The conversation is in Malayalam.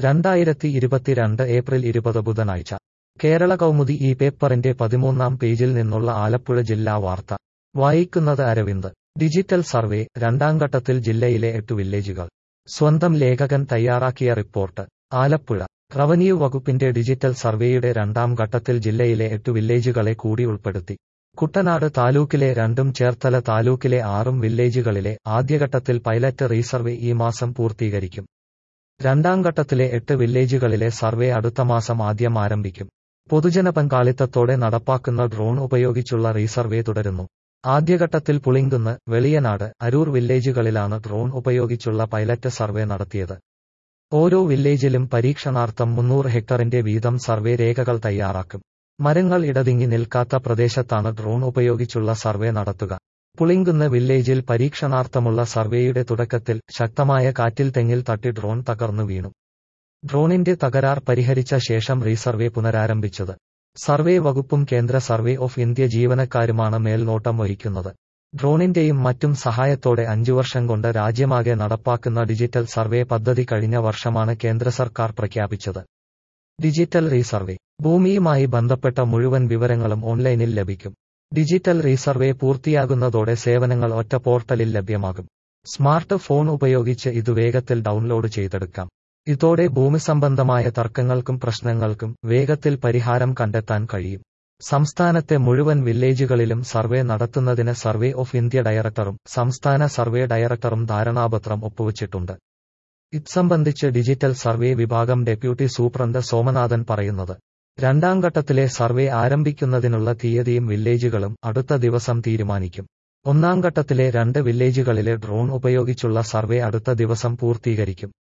രണ്ടായിരത്തി ഇരുപത്തിരണ്ട് ഏപ്രിൽ ഇരുപത് ബുധനാഴ്ച കേരള കൗമുദി ഈ പേപ്പറിന്റെ പതിമൂന്നാം പേജിൽ നിന്നുള്ള ആലപ്പുഴ ജില്ലാ വാർത്ത വായിക്കുന്നത് അരവിന്ദ് ഡിജിറ്റൽ സർവേ രണ്ടാം ഘട്ടത്തിൽ ജില്ലയിലെ എട്ട് വില്ലേജുകൾ സ്വന്തം ലേഖകൻ തയ്യാറാക്കിയ റിപ്പോർട്ട് ആലപ്പുഴ റവന്യൂ വകുപ്പിന്റെ ഡിജിറ്റൽ സർവേയുടെ രണ്ടാം ഘട്ടത്തിൽ ജില്ലയിലെ എട്ട് വില്ലേജുകളെ കൂടി ഉൾപ്പെടുത്തി കുട്ടനാട് താലൂക്കിലെ രണ്ടും ചേർത്തല താലൂക്കിലെ ആറും വില്ലേജുകളിലെ ആദ്യഘട്ടത്തിൽ പൈലറ്റ് റീസർവേ ഈ മാസം പൂർത്തീകരിക്കും രണ്ടാം ഘട്ടത്തിലെ എട്ട് വില്ലേജുകളിലെ സർവേ അടുത്ത മാസം ആദ്യം ആരംഭിക്കും പൊതുജന പങ്കാളിത്തത്തോടെ നടപ്പാക്കുന്ന ഡ്രോൺ ഉപയോഗിച്ചുള്ള റീസർവേ തുടരുന്നു ആദ്യഘട്ടത്തിൽ പുളിങ്കുന്ന് വെളിയനാട് അരൂർ വില്ലേജുകളിലാണ് ഡ്രോൺ ഉപയോഗിച്ചുള്ള പൈലറ്റ് സർവേ നടത്തിയത് ഓരോ വില്ലേജിലും പരീക്ഷണാർത്ഥം മുന്നൂറ് ഹെക്ടറിന്റെ വീതം സർവേ രേഖകൾ തയ്യാറാക്കും മരങ്ങൾ ഇടതിങ്ങി നിൽക്കാത്ത പ്രദേശത്താണ് ഡ്രോൺ ഉപയോഗിച്ചുള്ള സർവേ നടത്തുക പുളിങ്കുന്ന് വില്ലേജിൽ പരീക്ഷണാർത്ഥമുള്ള സർവേയുടെ തുടക്കത്തിൽ ശക്തമായ കാറ്റിൽ തെങ്ങിൽ തട്ടി ഡ്രോൺ തകർന്നു വീണു ഡ്രോണിന്റെ തകരാർ പരിഹരിച്ച ശേഷം റീസർവേ പുനരാരംഭിച്ചത് സർവേ വകുപ്പും കേന്ദ്ര സർവേ ഓഫ് ഇന്ത്യ ജീവനക്കാരുമാണ് മേൽനോട്ടം വഹിക്കുന്നത് ഡ്രോണിന്റെയും മറ്റും സഹായത്തോടെ അഞ്ചു വർഷം കൊണ്ട് രാജ്യമാകെ നടപ്പാക്കുന്ന ഡിജിറ്റൽ സർവേ പദ്ധതി കഴിഞ്ഞ വർഷമാണ് കേന്ദ്ര സർക്കാർ പ്രഖ്യാപിച്ചത് ഡിജിറ്റൽ റീസർവേ ഭൂമിയുമായി ബന്ധപ്പെട്ട മുഴുവൻ വിവരങ്ങളും ഓൺലൈനിൽ ലഭിക്കും ഡിജിറ്റൽ റീസർവേ പൂർത്തിയാകുന്നതോടെ സേവനങ്ങൾ ഒറ്റ പോർട്ടലിൽ ലഭ്യമാകും സ്മാർട്ട് ഫോൺ ഉപയോഗിച്ച് ഇത് വേഗത്തിൽ ഡൗൺലോഡ് ചെയ്തെടുക്കാം ഇതോടെ ഭൂമി സംബന്ധമായ തർക്കങ്ങൾക്കും പ്രശ്നങ്ങൾക്കും വേഗത്തിൽ പരിഹാരം കണ്ടെത്താൻ കഴിയും സംസ്ഥാനത്തെ മുഴുവൻ വില്ലേജുകളിലും സർവേ നടത്തുന്നതിന് സർവേ ഓഫ് ഇന്ത്യ ഡയറക്ടറും സംസ്ഥാന സർവേ ഡയറക്ടറും ധാരണാപത്രം ഒപ്പുവച്ചിട്ടുണ്ട് ഇത് സംബന്ധിച്ച് ഡിജിറ്റൽ സർവേ വിഭാഗം ഡെപ്യൂട്ടി സൂപ്രണ്ട് സോമനാഥൻ പറയുന്നത് രണ്ടാം ഘട്ടത്തിലെ സർവേ ആരംഭിക്കുന്നതിനുള്ള തീയതിയും വില്ലേജുകളും അടുത്ത ദിവസം തീരുമാനിക്കും ഒന്നാം ഘട്ടത്തിലെ രണ്ട് വില്ലേജുകളിലെ ഡ്രോൺ ഉപയോഗിച്ചുള്ള സർവേ അടുത്ത ദിവസം പൂർത്തീകരിക്കും